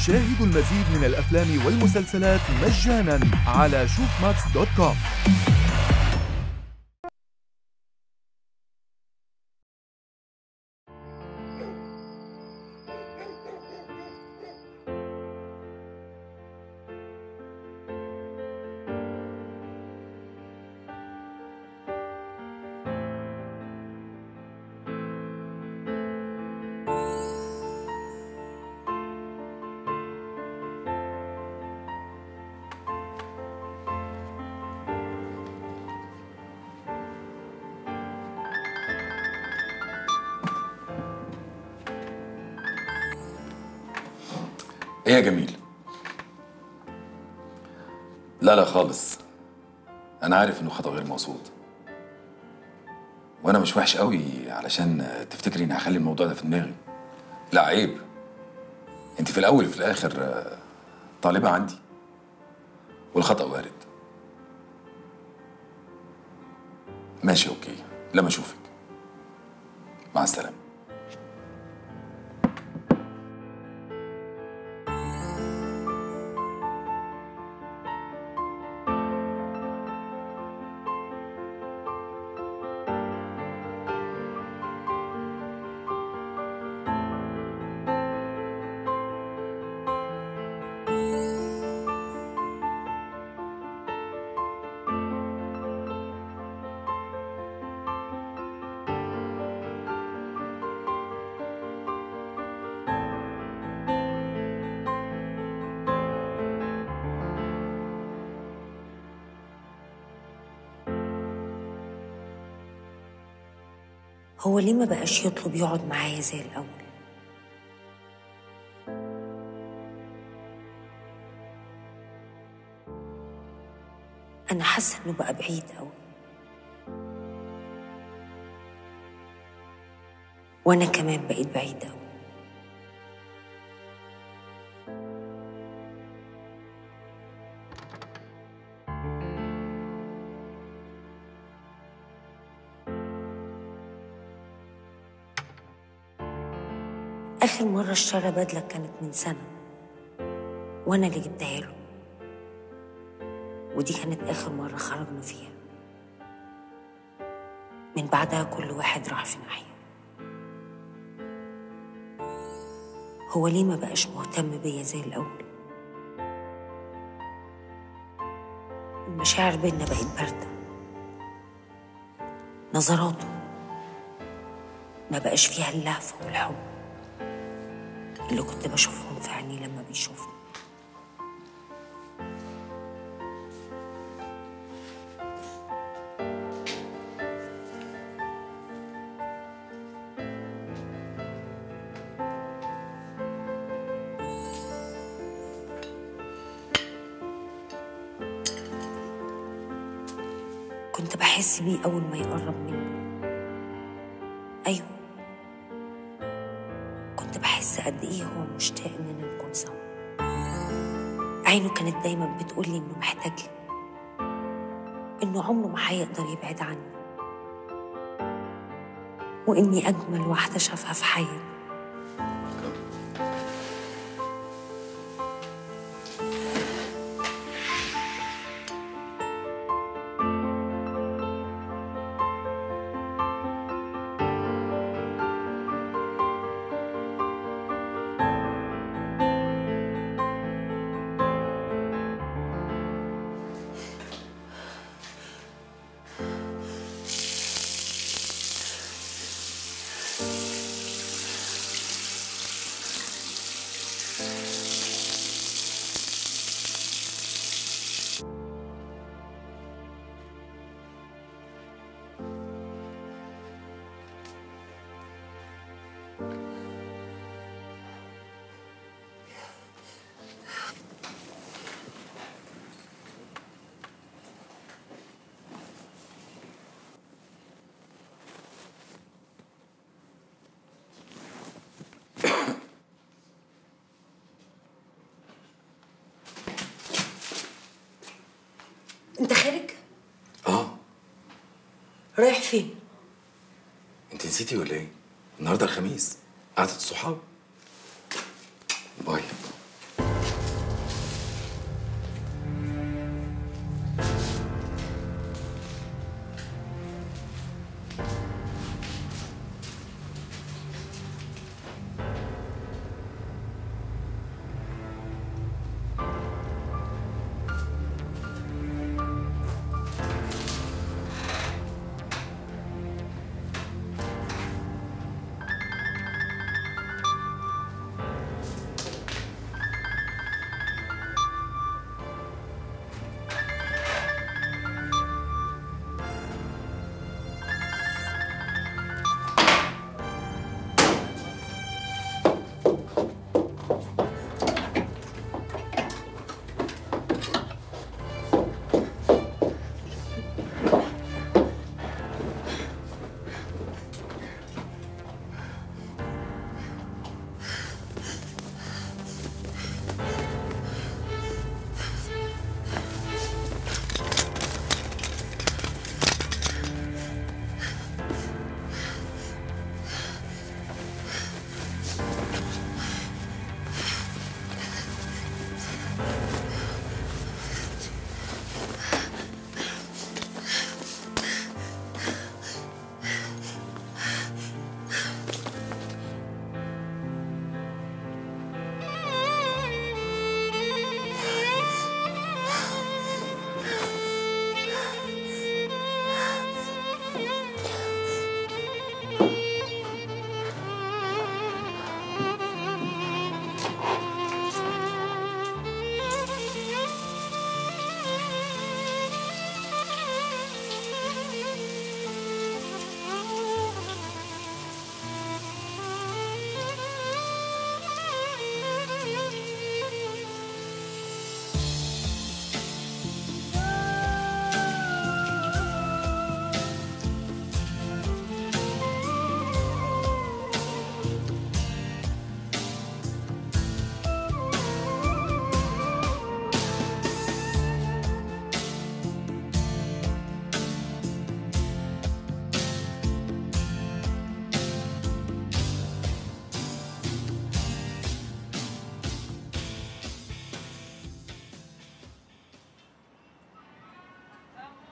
شاهدوا المزيد من الأفلام والمسلسلات مجانا على شوفماكس دوت كوم ايه يا جميل لا لا خالص انا عارف انه خطأ غير مقصود وانا مش وحش قوي علشان تفتكري اني هخلي الموضوع ده في دماغي لا عيب انت في الاول وفي الاخر آه، طالبة عندي والخطأ وارد ماشي اوكي لما اشوفك مع السلامة هو ليه ما بقاش يطلب يقعد معايا زي الأول أنا حاسة إنه بقى بعيد أوي وأنا كمان بقيت بعيدة أوي آخر مرة اشترى بدلة كانت من سنة وأنا اللي جبتها له ودي كانت آخر مرة خرجنا فيها من بعدها كل واحد راح في ناحية هو ليه ما بقاش مهتم بيا زي الأول المشاعر بينا بقت باردة نظراته ما بقاش فيها اللهفة والحب اللي كنت بشوفهم في عينيه لما بيشوفني كنت بحس بيه أول ما يقرب مني أيوه كنت بحس قد إيه هو مشتاق إننا نكون سوا عينه كانت دايما بتقولي إنه محتاجني إنه عمره ما هيقدر يبعد عني وإني أجمل واحدة شافها في حياته أنت خارج؟ اه رايح فين؟ انت نسيتي ولا ايه النهارده الخميس قعدة الصحاب باي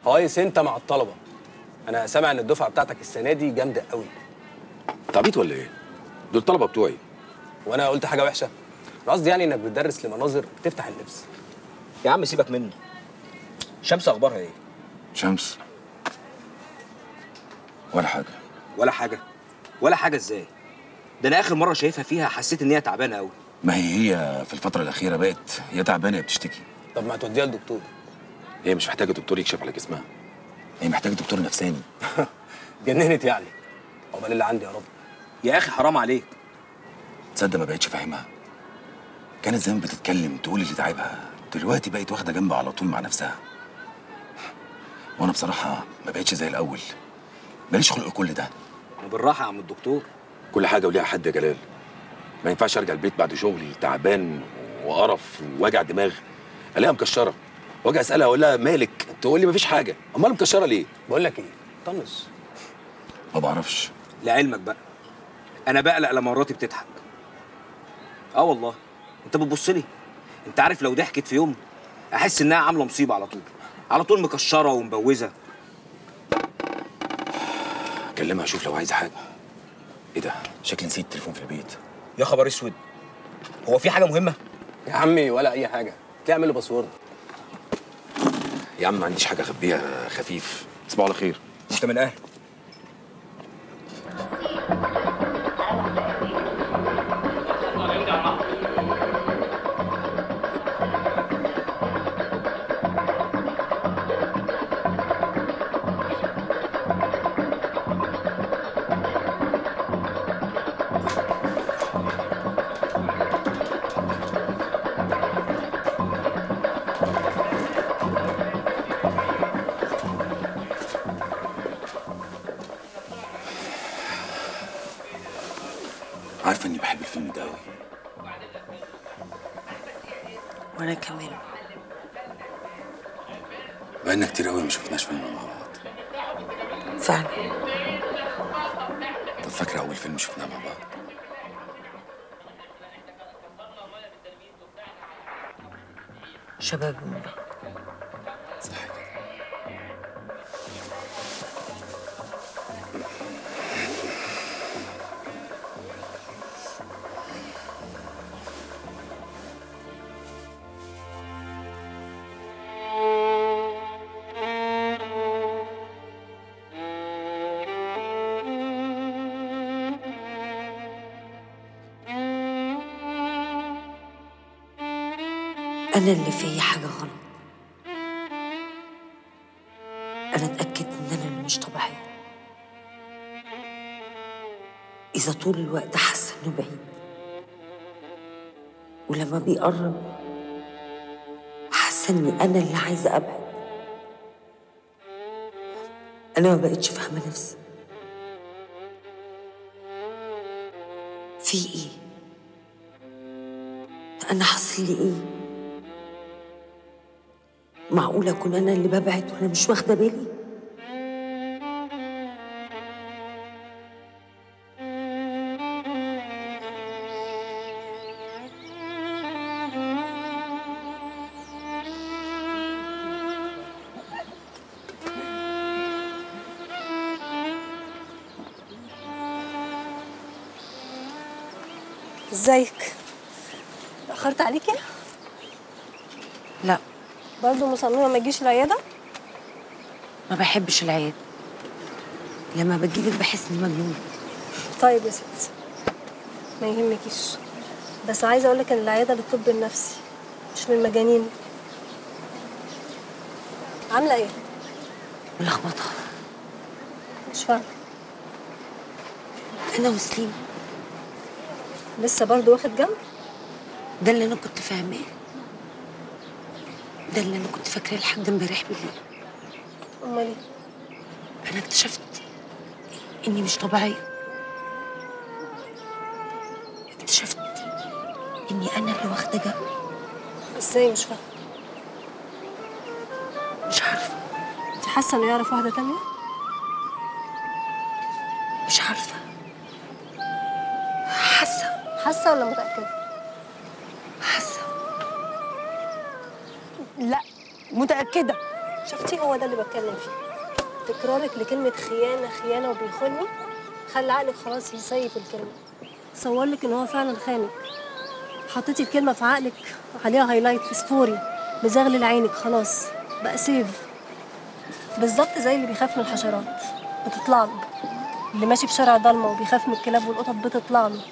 هايس انت مع الطلبه انا سامع ان الدفعه بتاعتك السنه دي جامده قوي انت عبيط ولا ايه؟ دول الطلبه بتوعي وانا قلت حاجه وحشه أنا قصدي يعني انك بتدرس لمناظر تفتح النفس يا عم سيبك منه شمس اخبارها ايه شمس ولا حاجه ولا حاجه ولا حاجه ازاي ده انا اخر مره شايفها فيها حسيت ان هي تعبانه قوي ما هي هي في الفتره الاخيره بقت يا تعبانه يا بتشتكي طب ما توديها للدكتور هي مش محتاجه دكتور يكشف على جسمها هي محتاجه دكتور نفساني جننت يعني عقبال اللي عندي يا رب يا اخي حرام عليك تصدق ما بقتش فاهمها كانت زمان بتتكلم تقول اللي تعبها دلوقتي بقت واخده جنب على طول مع نفسها وانا بصراحه ما بقتش زي الاول ماليش خلق كل ده بالراحه يا عم الدكتور كل حاجه وليها حد يا جلال ما ينفعش ارجع البيت بعد شغل تعبان وقرف ووجع دماغ الاقيها مكشره واجي اسالها اقول لها مالك تقول لي مفيش حاجه امال مكشره ليه بقول لك ايه طنش ما بعرفش لعلمك بقى انا بقلق لما مراتي بتضحك اه والله انت بتبص لي انت عارف لو ضحكت في يوم احس انها عامله مصيبه على طول على طول مكشره ومبوزه اكلمها اشوف لو عايزه حاجه ايه ده شكلي نسيت التليفون في البيت يا خبر اسود هو في حاجه مهمه يا عمي ولا اي حاجه تعمل لي باسورد يا عم ما عنديش حاجه اخبيها خفيف تصبحوا على خير انت من اهل عارفه اني بحب الفيلم ده قوي وانا كمان بقالنا كتير قوي ما شفناش فيلم مع بعض فعلا طب فاكره اول فيلم شفناه مع بعض شباب منى صح كده انا اللي فيا حاجه غلط انا اتاكدت ان انا اللي مش طبيعيه اذا طول الوقت حاسه انه بعيد ولما بيقرب حاسه اني انا اللي عايزه ابعد انا ما بقتش فاهمه نفسي في ايه انا حاصل لي ايه معقول اكون انا اللي ببعد وانا مش واخده بالي ازيك اتأخرت عليكي؟ لا برضه مصممة ما تجيش العيادة؟ ما بحبش العياد لما بجيلك بحس اني مجنونه طيب يا ستي ما يهمكيش بس عايزة أقولك إن العيادة للطب النفسي مش للمجانين عاملة إيه؟ ملخبطه مش فاهمة انا وسليم لسه برضه واخد جنب؟ ده اللي انا كنت فاهماه ده اللي انا كنت فاكراه لحد امبارح بالليل أمال إيه؟ انا اكتشفت اني مش طبيعيه اكتشفت اني انا اللي واخده جنب إزاي مش فاهمة؟ مش عارفه أنت حاسة إنه يعرف واحدة تانية؟ مش عارفه حاسه حاسة ولا متأكدة؟ حاسه لا متأكدة شفتي هو ده اللي بتكلم فيه تكرارك لكلمة خيانة خيانة وبيخوني خلى عقلك خلاص يسيف الكلمة صور لك ان هو فعلا خانك حطيتي الكلمة في عقلك عليها هايلايت فسفوري مزغلل عينك خلاص بقى سيف بالظبط زي اللي بيخاف من الحشرات بتطلع له اللي ماشي في شارع ضلمه وبيخاف من الكلاب والقطط بتطلع له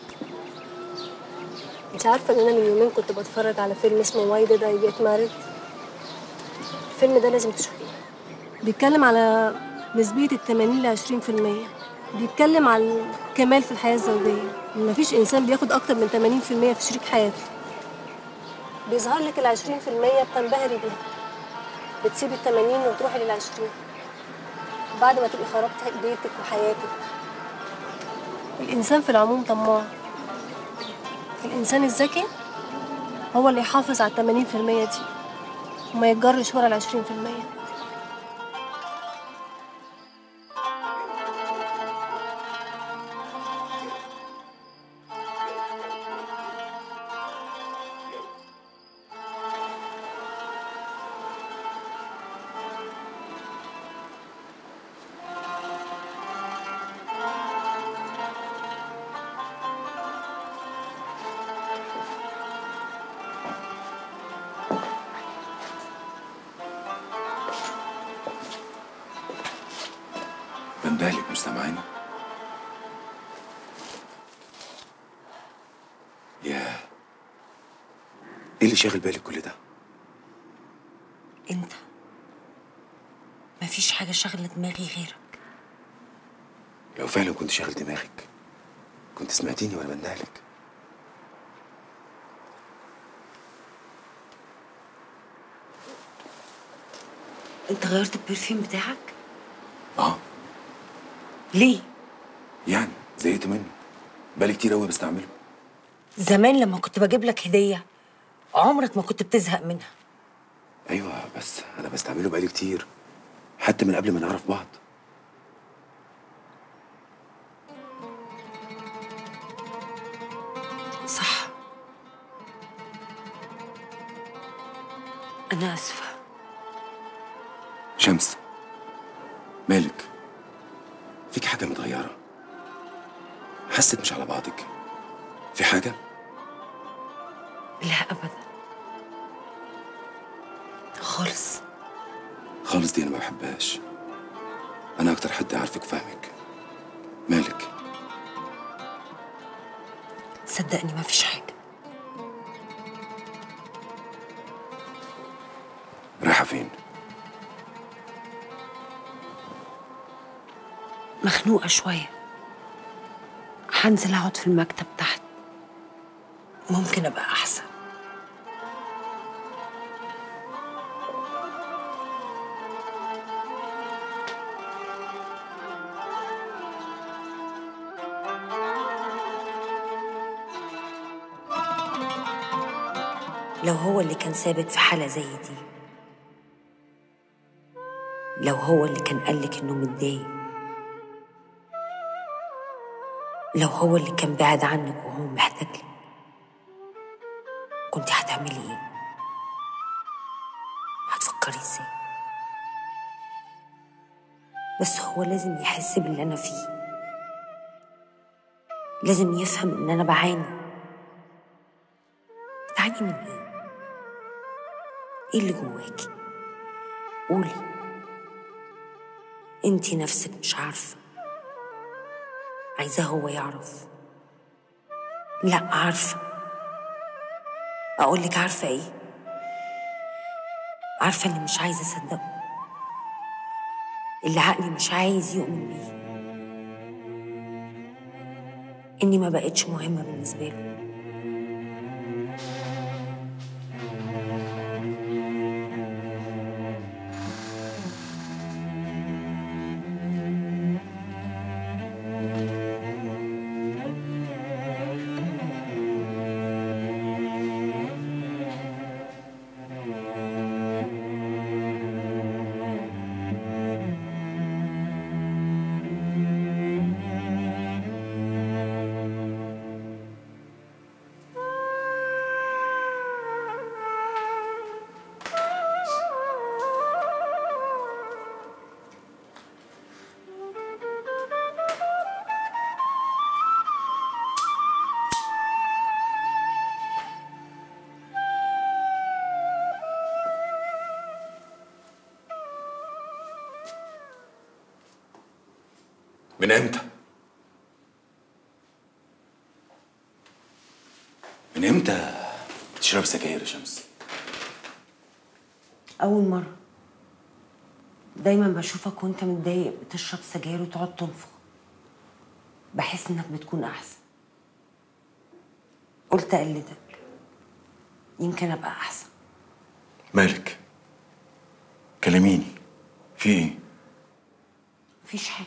انت عارفه ان انا من يومين كنت بتفرج على فيلم اسمه واي ديد اي جيت ماريد الفيلم ده لازم تشوفيه بيتكلم على نسبية ال 80 ل 20% بيتكلم عن الكمال في الحياة الزوجية إن مفيش إنسان بياخد أكتر من 80% في شريك حياته بيظهر لك ال 20% بتنبهري بيها بتسيبي ال 80 وتروحي لل 20 بعد ما تبقي خربتي بيتك وحياتك الإنسان في العموم طماع الإنسان الذكي هو اللي يحافظ على ال 80% دي وما يتجرش ورا ال 20% بندهلك مش سامعاني ياه ايه اللي شاغل بالك كل ده انت مفيش حاجة شغلة دماغي غيرك لو فعلا كنت شاغل دماغك كنت سمعتيني وانا بندهلك انت غيرت البرفيوم بتاعك اه ليه يعني زهقت منه بقالي كتير قوي بستعمله زمان لما كنت بجيب لك هدية عمرك ما كنت بتزهق منها ايوه بس انا بستعمله بقالي كتير حتى من قبل ما نعرف بعض صح أنا آسفة شمس مالك فيك حاجة متغيرة حسك مش على بعضك في حاجة لا أبدا خالص خالص دي أنا ما بحبهاش أنا أكتر حد عارفك وفاهمك مالك صدقني ما فيش حاجة رايحة فين مخنوقة شوية هنزل أقعد في المكتب تحت ممكن أبقى أحسن لو هو اللي كان ثابت في حالة زي دي لو هو اللي كان قالك إنه متضايق لو هو اللي كان بعد عنك وهو محتاج لك كنت هتعملي ايه هتفكري ازاي بس هو لازم يحس باللي انا فيه لازم يفهم ان انا بعاني بتعاني من ايه ايه اللي جواكي قولي انتي نفسك مش عارفه عايزاه هو يعرف لا عارفة أقولك عارفة إيه عارفة اللي مش عايزة أصدقه اللي عقلي مش عايز يؤمن بيه إني ما بقتش مهمة بالنسبة له من امتى؟ من امتى بتشرب سجاير يا شمس؟ أول مرة دايما بشوفك وانت متضايق بتشرب سجاير وتقعد تنفخ بحس انك بتكون أحسن قلت أقلدك يمكن أبقى أحسن مالك؟ كلميني في ايه؟ مفيش حاجة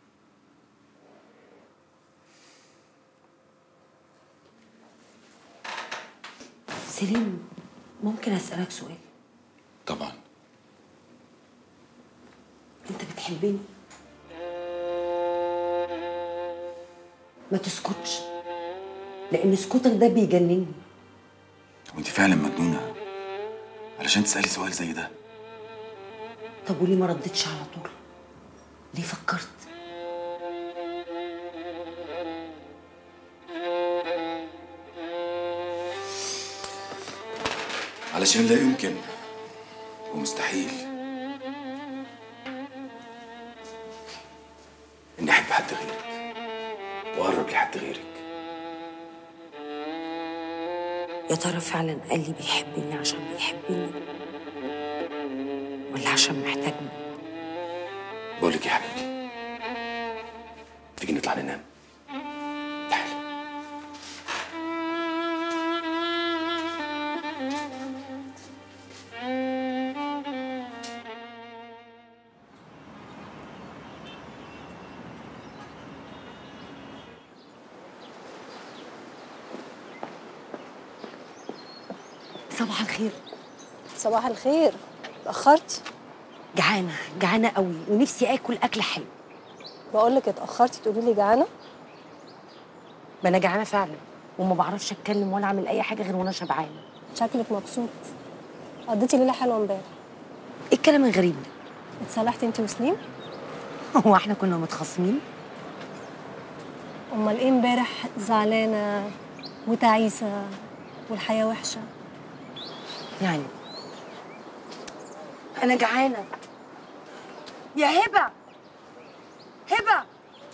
سليم ممكن أسألك سؤال طبعا انت بتحبني ما تسكتش لان سكوتك ده بيجنني وانت فعلا مجنونه علشان تسالي سؤال زي ده طب وليه ما ردتش على طول ليه فكرت علشان لا يمكن ومستحيل اني احب حد غيرك واقرب لحد غيرك يا ترى فعلا قال لي بيحبني عشان بيحبني ولا عشان محتاجني بقول لك يا حبيبتي تيجي نطلع ننام تعالي صباح الخير صباح الخير اتأخرتي جعانه جعانه قوي ونفسي اكل اكل حلو بقول لك اتأخرتي تقولي لي جعانة ما انا جعانه فعلا وما بعرفش اتكلم ولا اعمل اي حاجه غير وانا شبعانه شكلك مبسوط قضيتي ليلة حلوة امبارح ايه الكلام الغريب ده اتصالحتي انت وسليم هو احنا كنا متخاصمين امال ايه امبارح زعلانة وتعيسة والحياة وحشة يعني انا جعانه يا هبه هبه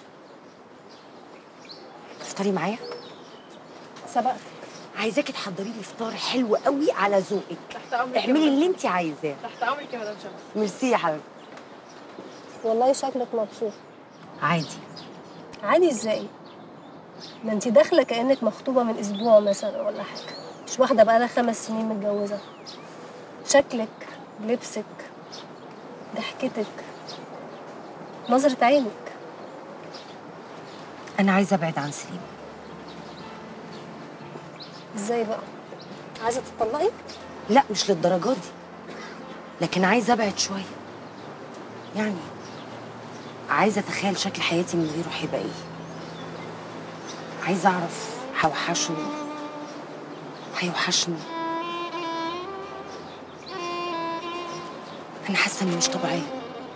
تفطري معايا سبقت عايزاكي تحضري لي فطار حلو قوي على ذوقك اعملي اللي انت عايزاه تحت امرك يا مدام شمس ميرسي يا حبيبتي والله شكلك مبسوط عادي عادي ازاي ما انت داخله كانك مخطوبه من اسبوع مثلا ولا حاجه مش واحده بقالها خمس سنين متجوزه شكلك لبسك ضحكتك نظرة عينك انا عايزه ابعد عن سليم ازاي بقى عايزه تطلقي لا مش للدرجه دي لكن عايزه ابعد شويه يعني عايزه اتخيل شكل حياتي من غيره هيبقى ايه عايزه اعرف هوحشه هيوحشني انا حاسه اني مش طبيعيه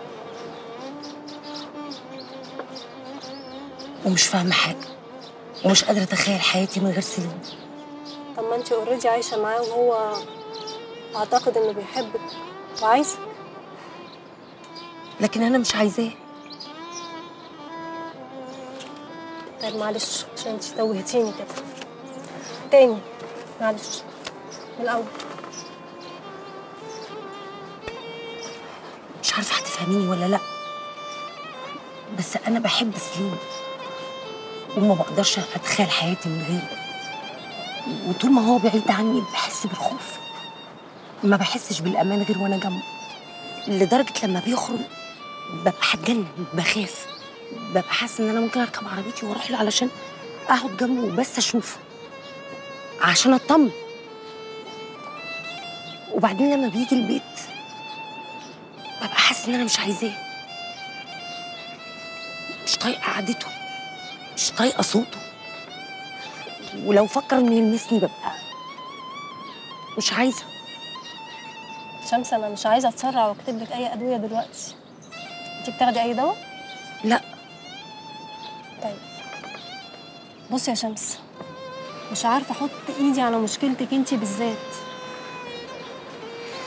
ومش فاهمه حاجه ومش قادره اتخيل حياتي من غير سليم طب ما انت اوريدي عايشه معاه وهو اعتقد انه بيحبك وعايزك لكن انا مش عايزاه طيب معلش عشان انت توهتيني كده تاني معلش من الاول مش عارفه هتفهميني ولا لا بس انا بحب سليم وما بقدرش اتخيل حياتي من غيره وطول ما هو بعيد عني بحس بالخوف ما بحسش بالامان غير وانا جنبه لدرجه لما بيخرج ببقى هتجنن بخاف ببقى حاسه ان انا ممكن اركب عربيتي واروح له علشان اقعد جنبه وبس اشوفه عشان اطمن وبعدين لما بيجي البيت ببقى حاسه ان انا مش عايزاه مش طايقه قعدته مش طايقه صوته ولو فكر انه يلمسني ببقى مش عايزه شمس انا مش عايزه اتسرع واكتب لك اي ادويه دلوقتي انت بتاخدي اي دواء لا طيب بصي يا شمس مش عارفه احط ايدي على مشكلتك انت بالذات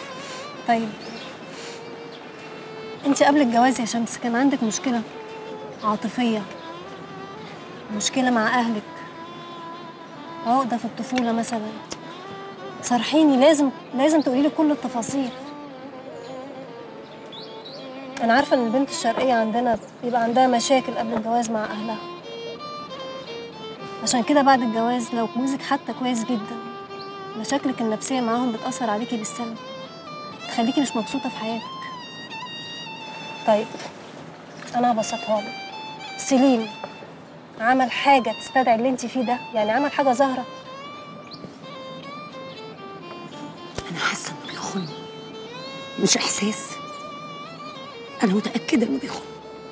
طيب انت قبل الجواز يا شمس كان عندك مشكله عاطفية مشكلة مع أهلك عقدة في الطفولة مثلا صرحيني لازم لازم تقولي لي كل التفاصيل أنا عارفة إن البنت الشرقية عندنا بيبقى عندها مشاكل قبل الجواز مع أهلها عشان كده بعد الجواز لو جوزك حتى كويس جدا مشاكلك النفسية معاهم بتأثر عليكي بالسلب تخليكي مش مبسوطة في حياتك طيب أنا هبسطها لك سليم عمل حاجة تستدعي اللي انت فيه ده يعني عمل حاجة ظاهرة انا حاسه انه بيخون مش احساس انا متاكده انه بيخون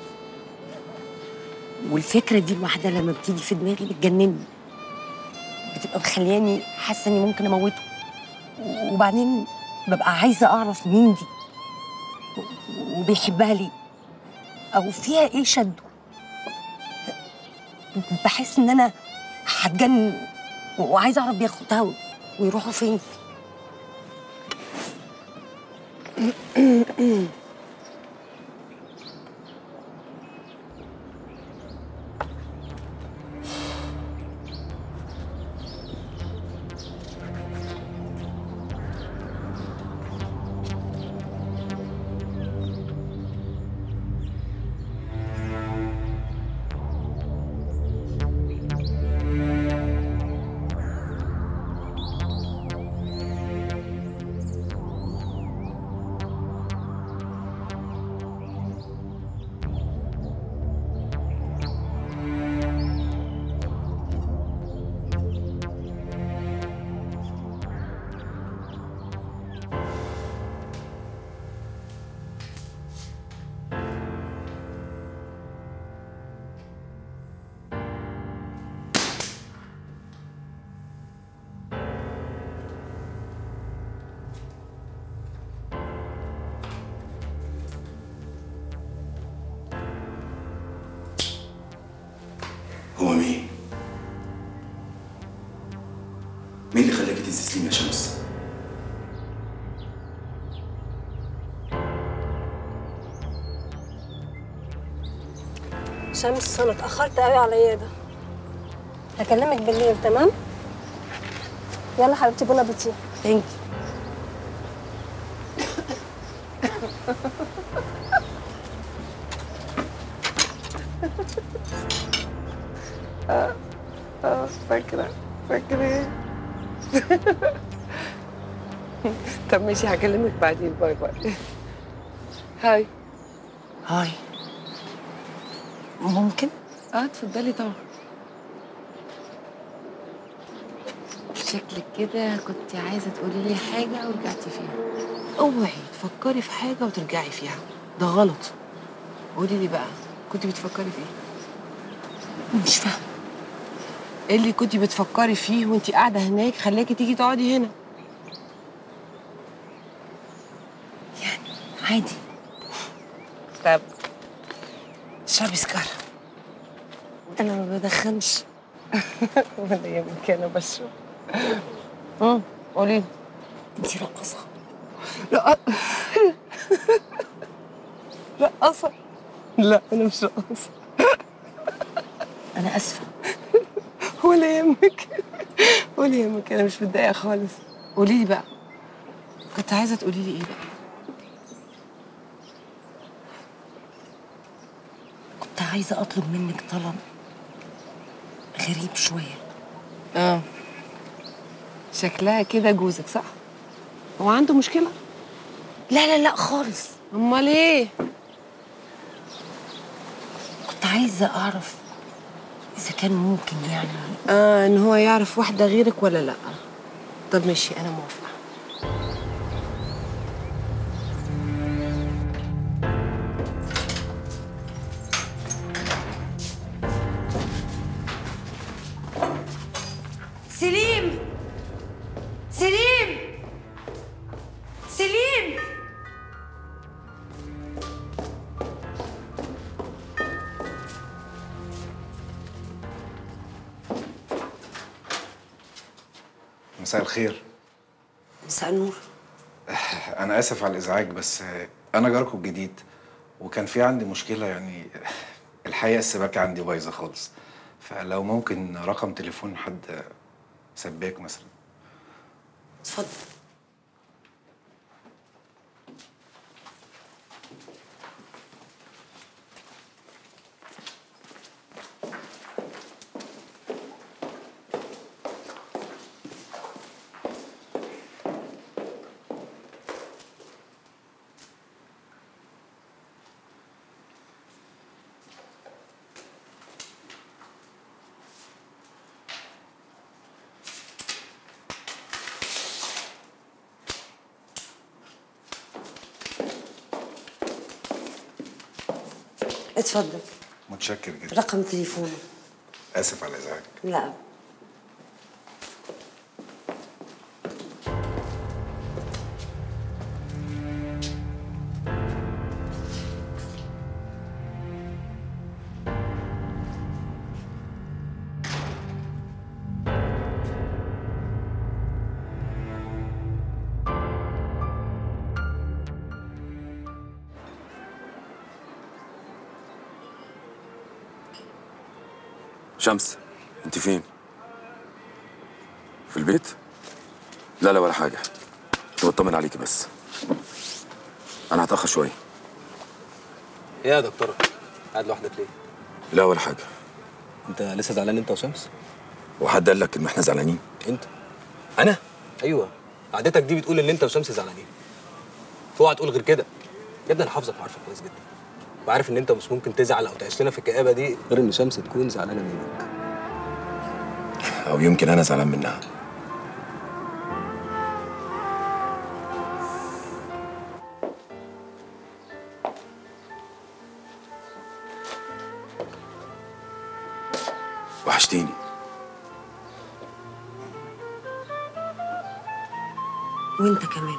والفكره دي الواحده لما بتيجي في دماغي بتجنني بتبقى مخلياني حاسه اني ممكن اموته وبعدين ببقى عايزه اعرف مين دي و- وبيحبها ليه او فيها ايه شده بحس ان انا هتجنن وعايزه اعرف بياخدها ويروحوا فين هو مين؟ مين اللي خلاكي تنسي سليم يا شمس؟ شمس أنا اتأخرت قوي على العيادة هكلمك بالليل تمام؟ يلا حبيبتي بونا بتي ثانك فاكرة فاكرة ايه؟ طب ماشي هكلمك بعدين باي باي هاي هاي ممكن اه اتفضلي طبعا شكلك كده كنت عايزة تقولي لي حاجة ورجعتي فيها اوعي تفكري في حاجة وترجعي فيها ده غلط قولي لي بقى كنت بتفكري في ايه؟ مش فاهمه ايه اللي كنت بتفكري فيه وانتي قاعدة هناك خلاكي تيجي تقعدي هنا عادي طب اشربي سكر انا ما بدخنش ولا يهمك انا بشرب امم قولي لي انتي رقصه لا رقصة لا أنا مش رقصة انا اسفه ولا يهمك ولا يهمك أنا مش متضايقة خالص قولي لي بقى كنت عايزة تقولي لي إيه بقى؟ كنت عايزه اطلب منك طلب غريب شويه آه شكلها كده جوزك صح؟ هو عنده مشكلة؟ لا لا لا خالص أمال إيه؟ كنت عايزه اعرف اذا كان ممكن يعني آه إن هو يعرف واحدة غيرك ولا لأ؟ طب ماشي أنا موافقة سليم سليم سليم مساء الخير مساء النور انا اسف على الازعاج بس انا جاركم الجديد وكان في عندي مشكله يعني الحقيقه السباكه عندي بايظه خالص فلو ممكن رقم تليفون حد سباك مثلا اتفضل اتفضل متشكر جدا رقم تليفونه اسف على ازعاجك لا شمس انت فين في البيت لا لا ولا حاجه كنت بطمن عليكي بس انا هتاخر شويه ايه يا دكتوره قاعد لوحدك ليه لا ولا حاجه انت لسه زعلان انت وشمس وحد قال لك ان احنا زعلانين انت انا ايوه قعدتك دي بتقول ان انت وشمس زعلانين اوعى تقول غير كده يا ابني انا حافظك وعارفك كويس جدا وعارف ان انت مش ممكن تزعل او تعيش لنا في الكآبه دي غير ان شمس تكون زعلانه منك او يمكن انا زعلان منها وحشتيني وانت كمان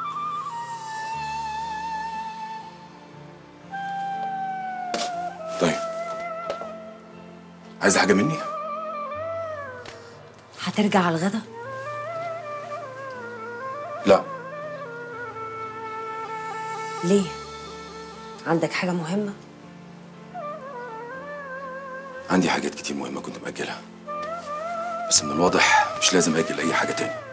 طيب عايزه حاجه مني هترجع على الغدا لا ليه عندك حاجة مهمة عندي حاجات كتير مهمه كنت مأجلها بس من الواضح مش لازم أجل أي حاجة تاني